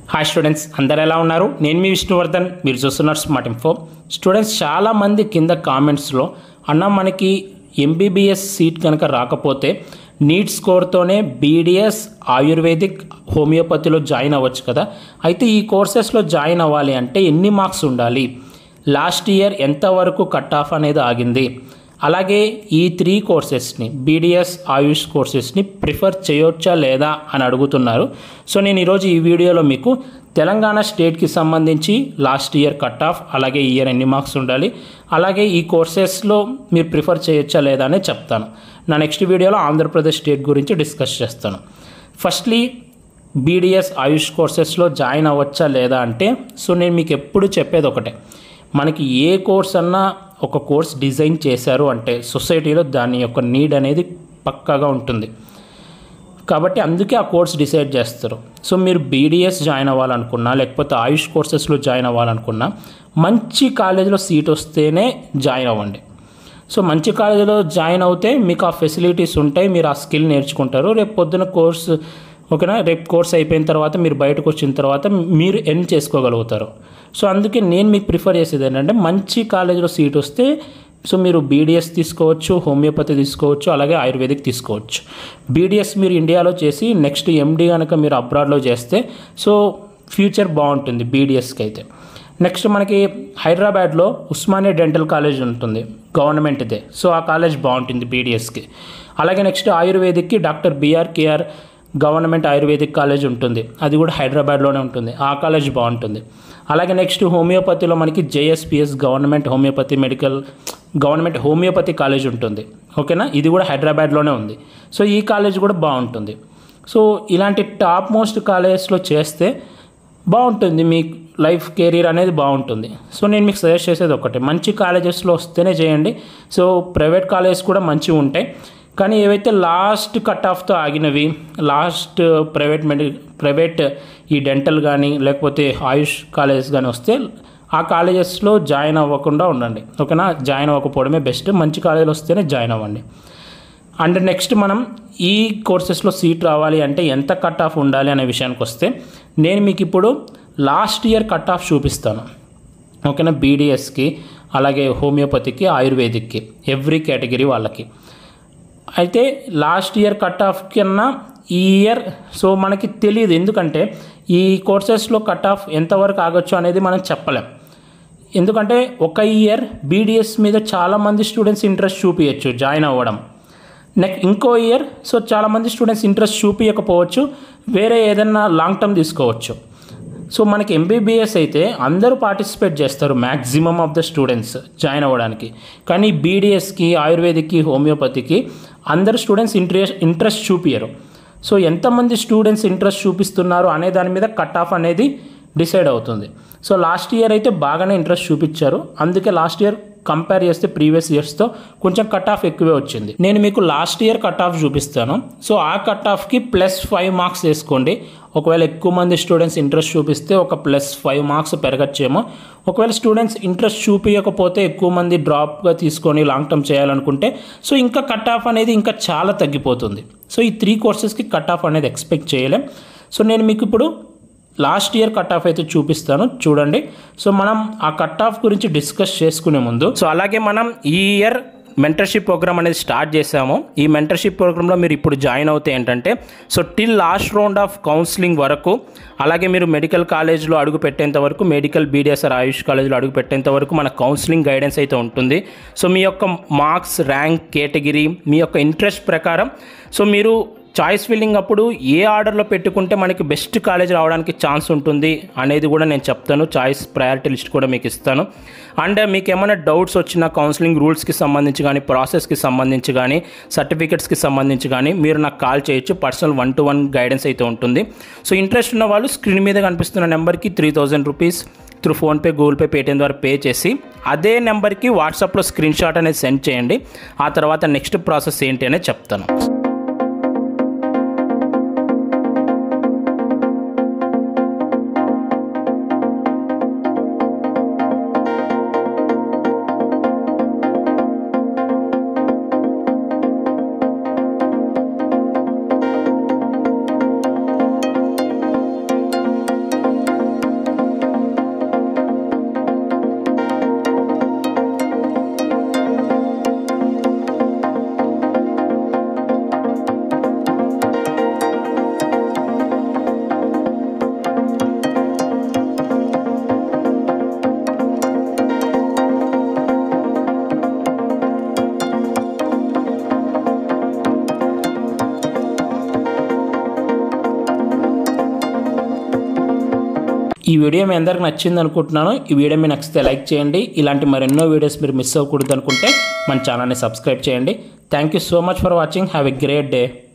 hi students అందరు ఎలా ఉన్నారు నేను మీ విష్ణువర్ధన్ మీరు చూస్తున్నారు స్మార్ట్ ఇన్ఫో స్టూడెంట్స్ చాలామంది కింద కామెంట్స్లో అన్న మనకి ఎంబీబీఎస్ సీట్ కనుక రాకపోతే నీట్ స్కోర్తోనే బీడిఎస్ ఆయుర్వేదిక్ హోమియోపతిలో జాయిన్ అవ్వచ్చు కదా అయితే ఈ కోర్సెస్లో జాయిన్ అవ్వాలి అంటే ఎన్ని మార్క్స్ ఉండాలి లాస్ట్ ఇయర్ ఎంతవరకు కట్ ఆఫ్ అనేది ఆగింది అలాగే ఈ త్రీ కోర్సెస్ని బీడిఎస్ ఆయుష్ కోర్సెస్ని ప్రిఫర్ చేయొచ్చా లేదా అని అడుగుతున్నారు సో నేను ఈరోజు ఈ వీడియోలో మీకు తెలంగాణ స్టేట్కి సంబంధించి లాస్ట్ ఇయర్ కట్ ఆఫ్ అలాగే ఈ ఇయర్ ఎన్ని మార్క్స్ ఉండాలి అలాగే ఈ కోర్సెస్లో మీరు ప్రిఫర్ చేయొచ్చా లేదా అనేది చెప్తాను నా నెక్స్ట్ వీడియోలో ఆంధ్రప్రదేశ్ స్టేట్ గురించి డిస్కస్ చేస్తాను ఫస్ట్లీ బీడిఎస్ ఆయుష్ కోర్సెస్లో జాయిన్ అవ్వచ్చా లేదా అంటే సో నేను మీకు ఎప్పుడు చెప్పేది ఒకటే మనకి ఏ కోర్స్ అన్నా ఒక కోర్స్ డిజైన్ చేశారు అంటే సొసైటీలో దాని యొక్క నీడ్ అనేది పక్కాగా ఉంటుంది కాబట్టి అందుకే ఆ కోర్స్ డిసైడ్ చేస్తారు సో మీరు బీడిఎస్ జాయిన్ అవ్వాలనుకున్నా లేకపోతే ఆయుష్ కోర్సెస్లో జాయిన్ అవ్వాలనుకున్నా మంచి కాలేజీలో సీట్ వస్తేనే జాయిన్ అవ్వండి సో మంచి కాలేజీలో జాయిన్ అవుతే మీకు ఆ ఫెసిలిటీస్ ఉంటాయి మీరు ఆ స్కిల్ నేర్చుకుంటారు రేపు పొద్దున కోర్స్ ఓకేనా రేపు కోర్స్ అయిపోయిన తర్వాత మీరు బయటకు వచ్చిన తర్వాత మీరు ఎన్ చేసుకోగలుగుతారు సో అందుకే నేను మీకు ప్రిఫర్ చేసేది ఏంటంటే మంచి కాలేజీలో సీట్ వస్తే సో మీరు బీడిఎస్ తీసుకోవచ్చు హోమియోపతి తీసుకోవచ్చు అలాగే ఆయుర్వేదిక్ తీసుకోవచ్చు బీడిఎస్ మీరు ఇండియాలో చేసి నెక్స్ట్ ఎండి కనుక మీరు అబ్రాడ్లో చేస్తే సో ఫ్యూచర్ బాగుంటుంది బీడిఎస్కి అయితే నెక్స్ట్ మనకి హైదరాబాద్లో ఉస్మానియా డెంటల్ కాలేజ్ ఉంటుంది గవర్నమెంట్దే సో ఆ కాలేజ్ బాగుంటుంది బీడిఎస్కి అలాగే నెక్స్ట్ ఆయుర్వేదిక్కి doctor BR KR government ayurvedic college ఉంటుంది అది కూడా హైదరాబాద్లోనే ఉంటుంది ఆ కాలేజ్ బాగుంటుంది అలాగే నెక్స్ట్ హోమియోపతిలో మనకి JSPS government homeopathy medical government homeopathy college ఉంటుంది ఓకేనా ఇది కూడా హైదరాబాద్లోనే ఉంది సో ఈ కాలేజ్ కూడా బాగుంటుంది సో ఇలాంటి టాప్ మోస్ట్ కాలేజెస్లో చేస్తే బాగుంటుంది మీ లైఫ్ కెరీర్ అనేది బాగుంటుంది సో నేను మీకు సజెస్ట్ చేసేది ఒకటే మంచి కాలేజెస్లో వస్తేనే చేయండి సో ప్రైవేట్ కాలేజెస్ కూడా మంచిగా ఉంటాయి కానీ ఏవైతే లాస్ట్ కట్ ఆఫ్తో ఆగినవి లాస్ట్ ప్రైవేట్ మెడి ప్రైవేట్ ఈ డెంటల్ కానీ లేకపోతే ఆయుష్ కాలేజెస్ కానీ వస్తే ఆ కాలేజెస్లో జాయిన్ అవ్వకుండా ఉండండి ఓకేనా జాయిన్ అవ్వకపోవడమే బెస్ట్ మంచి కాలేజీలు వస్తేనే జాయిన్ అవ్వండి అండ్ నెక్స్ట్ మనం ఈ కోర్సెస్లో సీట్ రావాలి అంటే ఎంత కట్ ఆఫ్ ఉండాలి అనే విషయానికి వస్తే నేను మీకు ఇప్పుడు లాస్ట్ ఇయర్ కట్ ఆఫ్ చూపిస్తాను ఓకేనా బీడిఎస్కి అలాగే హోమియోపతికి ఆయుర్వేదిక్కి ఎవ్రీ కేటగిరీ వాళ్ళకి అయితే లాస్ట్ ఇయర్ కట్ ఆఫ్ కన్నా ఈ ఇయర్ సో మనకి తెలియదు ఎందుకంటే ఈ కోర్సెస్లో కట్ ఆఫ్ ఎంతవరకు ఆగొచ్చు అనేది మనం చెప్పలేం ఎందుకంటే ఒక ఇయర్ బీడిఎస్ మీద చాలామంది స్టూడెంట్స్ ఇంట్రెస్ట్ చూపించచ్చు జాయిన్ అవ్వడం నెక్స్ట్ ఇంకో ఇయర్ సో చాలామంది స్టూడెంట్స్ ఇంట్రెస్ట్ చూపించకపోవచ్చు వేరే ఏదైనా లాంగ్ టర్మ్ తీసుకోవచ్చు సో మనకి ఎంబీబీఎస్ అయితే అందరూ పార్టిసిపేట్ చేస్తారు maximum of the students join అవ్వడానికి కానీ బీడిఎస్కి ఆయుర్వేదిక్కి హోమియోపతికి అందరు స్టూడెంట్స్ ఇంట్రెస్ట్ ఇంట్రెస్ట్ చూపించరు సో ఎంతమంది స్టూడెంట్స్ ఇంట్రెస్ట్ చూపిస్తున్నారు అనే దాని మీద కట్ ఆఫ్ అనేది డిసైడ్ అవుతుంది సో లాస్ట్ ఇయర్ అయితే బాగానే ఇంట్రెస్ట్ చూపించారు అందుకే లాస్ట్ ఇయర్ కంపేర్ చేస్తే ప్రీవియస్ ఇయర్స్తో కొంచెం కట్ ఆఫ్ ఎక్కువే వచ్చింది నేను మీకు లాస్ట్ ఇయర్ కట్ ఆఫ్ చూపిస్తాను సో ఆ కట్ ఆఫ్కి ప్లస్ ఫైవ్ మార్క్స్ వేసుకోండి ఒకవేళ ఎక్కువ మంది స్టూడెంట్స్ ఇంట్రెస్ట్ చూపిస్తే ఒక ప్లస్ ఫైవ్ మార్క్స్ పెరగచ్చేమో ఒకవేళ స్టూడెంట్స్ ఇంట్రెస్ట్ చూపించకపోతే ఎక్కువ మంది డ్రాప్గా తీసుకొని లాంగ్ టర్మ్ చేయాలనుకుంటే సో ఇంకా కట్ ఆఫ్ అనేది ఇంకా చాలా తగ్గిపోతుంది సో ఈ త్రీ కోర్సెస్కి కట్ ఆఫ్ అనేది ఎక్స్పెక్ట్ చేయలేం సో నేను మీకు ఇప్పుడు లాస్ట్ ఇయర్ కట్ ఆఫ్ అయితే చూపిస్తాను చూడండి సో మనం ఆ కట్ ఆఫ్ గురించి డిస్కస్ చేసుకునే ముందు సో అలాగే మనం ఈ ఇయర్ మెంటర్షిప్ ప్రోగ్రామ్ అనేది స్టార్ట్ చేసాము ఈ మెంటర్షిప్ ప్రోగ్రాంలో మీరు ఇప్పుడు జాయిన్ అవుతే ఏంటంటే so till last round of counselling వరకు అలాగే మీరు మెడికల్ కాలేజ్లో అడుగు పెట్టేంత వరకు మెడికల్ బీడిఎస్ఆర్ ఆయుష్ కాలేజ్లో అడుగు పెట్టేంత వరకు మన కౌన్సిలింగ్ గైడెన్స్ అయితే ఉంటుంది సో మీ యొక్క మార్క్స్ ర్యాంక్ కేటగిరీ మీ యొక్క ఇంట్రెస్ట్ ప్రకారం సో మీరు చాయిస్ ఫిల్లింగ్ అప్పుడు ఏ ఆర్డర్లో పెట్టుకుంటే మనకి బెస్ట్ కాలేజ్ రావడానికి ఛాన్స్ ఉంటుంది అనేది కూడా నేను చెప్తాను చాయిస్ ప్రయారిటీ లిస్ట్ కూడా మీకు ఇస్తాను అండ్ మీకు ఏమైనా డౌట్స్ వచ్చిన కౌన్సిలింగ్ రూల్స్కి సంబంధించి కానీ ప్రాసెస్కి సంబంధించి కానీ సర్టిఫికెట్స్కి సంబంధించి కానీ మీరు నాకు కాల్ చేయొచ్చు personal one to one guidance అయితే ఉంటుంది సో ఇంట్రెస్ట్ ఉన్న వాళ్ళు స్క్రీన్ మీద కనిపిస్తున్న నెంబర్కి three thousand rupees through PhonePe Google Pay Paytm ద్వారా పే చేసి అదే నెంబర్కి వాట్సాప్లో స్క్రీన్ షాట్ అనేది సెండ్ చేయండి ఆ తర్వాత నెక్స్ట్ ప్రాసెస్ ఏంటి అనేది చెప్తాను ఈ వీడియో మీ అందరికి నచ్చింది అనుకుంటున్నాను ఈ వీడియో మీకు నచ్చితే లైక్ చేయండి ఇలాంటి మరెన్నో వీడియోస్ మీరు మిస్ అవ్వకూడదు అనుకుంటే మన ఛానల్ని సబ్స్క్రైబ్ చేయండి thank you so much for watching have a great day